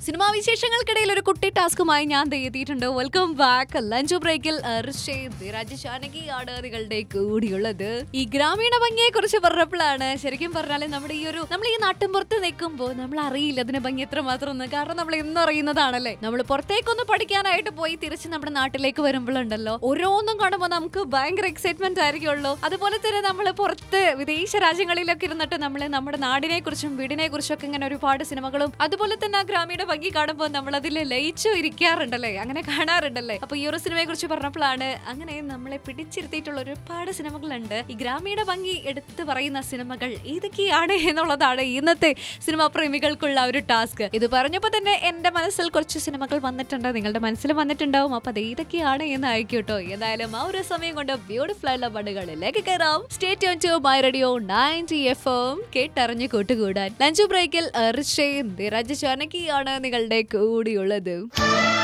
cinema വിശേഷങ്ങൾക്കിടയിൽ ഒരു കുട്ടി ടാസ്കുമായി ഞാൻ ദേ എത്തിയിട്ടുണ്ട് വെൽക്കം ബാക്ക് ലഞ്ച് ബ്രേക്കിൽ രാജശാനകിയാണ് നിങ്ങളുടെ കൂടിയുള്ളത് ഈ ഗ്രാമീണ ഭംഗിയെ കുറിച്ച് പറഞ്ഞപ്പോഴാണ് ശരിക്കും പറഞ്ഞാൽ നമ്മുടെ ഈ ഒരു നമ്മൾ ഈ നാട്ടിൻപുറത്ത് നിൽക്കുമ്പോൾ നമ്മൾ അറിയില്ല അതിന്റെ ഭംഗി എത്രമാത്രം എന്ന് കാരണം നമ്മൾ എന്നും അറിയുന്നതാണല്ലേ നമ്മൾ പുറത്തേക്കൊന്ന് പഠിക്കാനായിട്ട് പോയി തിരിച്ച് നമ്മുടെ നാട്ടിലേക്ക് വരുമ്പോഴുണ്ടല്ലോ ഓരോന്നും കാണുമ്പോൾ നമുക്ക് ഭയങ്കര എക്സൈറ്റ്മെന്റ് ആയിരിക്കുള്ളൂ അതുപോലെ തന്നെ നമ്മൾ പുറത്ത് വിദേശ രാജ്യങ്ങളിലൊക്കെ ഇരുന്നിട്ട് നമ്മൾ നമ്മുടെ നാടിനെ കുറിച്ചും വീടിനെ കുറിച്ചും ഒക്കെ ഇങ്ങനെ ഒരുപാട് സിനിമകളും അതുപോലെ തന്നെ ആ ഗ്രാമീണ ഭംഗി കാണുമ്പോൾ നമ്മൾ അതിൽ ലയിച്ചു ഇരിക്കാറുണ്ടല്ലേ അങ്ങനെ കാണാറുണ്ടല്ലേ അപ്പൊ ഈ ഒരു സിനിമയെ കുറിച്ച് പറഞ്ഞപ്പോഴാണ് അങ്ങനെ നമ്മളെ പിടിച്ചിരുത്തിയിട്ടുള്ള ഒരുപാട് സിനിമകളുണ്ട് ഈ ഗ്രാമീണ ഭംഗി എടുത്തു പറയുന്ന സിനിമകൾ ഏതൊക്കെയാണ് എന്നുള്ളതാണ് ഇന്നത്തെ സിനിമാ പ്രേമികൾക്കുള്ള ഒരു ടാസ്ക് ഇത് പറഞ്ഞപ്പോൾ തന്നെ എന്റെ മനസ്സിൽ കുറച്ച് സിനിമകൾ വന്നിട്ടുണ്ട് നിങ്ങളുടെ മനസ്സിൽ വന്നിട്ടുണ്ടാവും അപ്പൊ അത് ഏതൊക്കെയാണ് എന്ന് അയക്കൂട്ടോ ഏതായാലും ആ ഒരു സമയം കൊണ്ട് ബ്യൂട്ടിഫുൾ ആയിട്ടുള്ള പാടുകളിലേക്ക് കയറാം state to my radio ninety F M കേട്ടറിഞ്ഞ് കൂട്ടുകൂടാൻ ലഞ്ച് ബ്രേക്കിൽ ഋഷയും ധീരജ് ചാനകിയാണ് നിങ്ങളുടെ കൂടിയുള്ളത്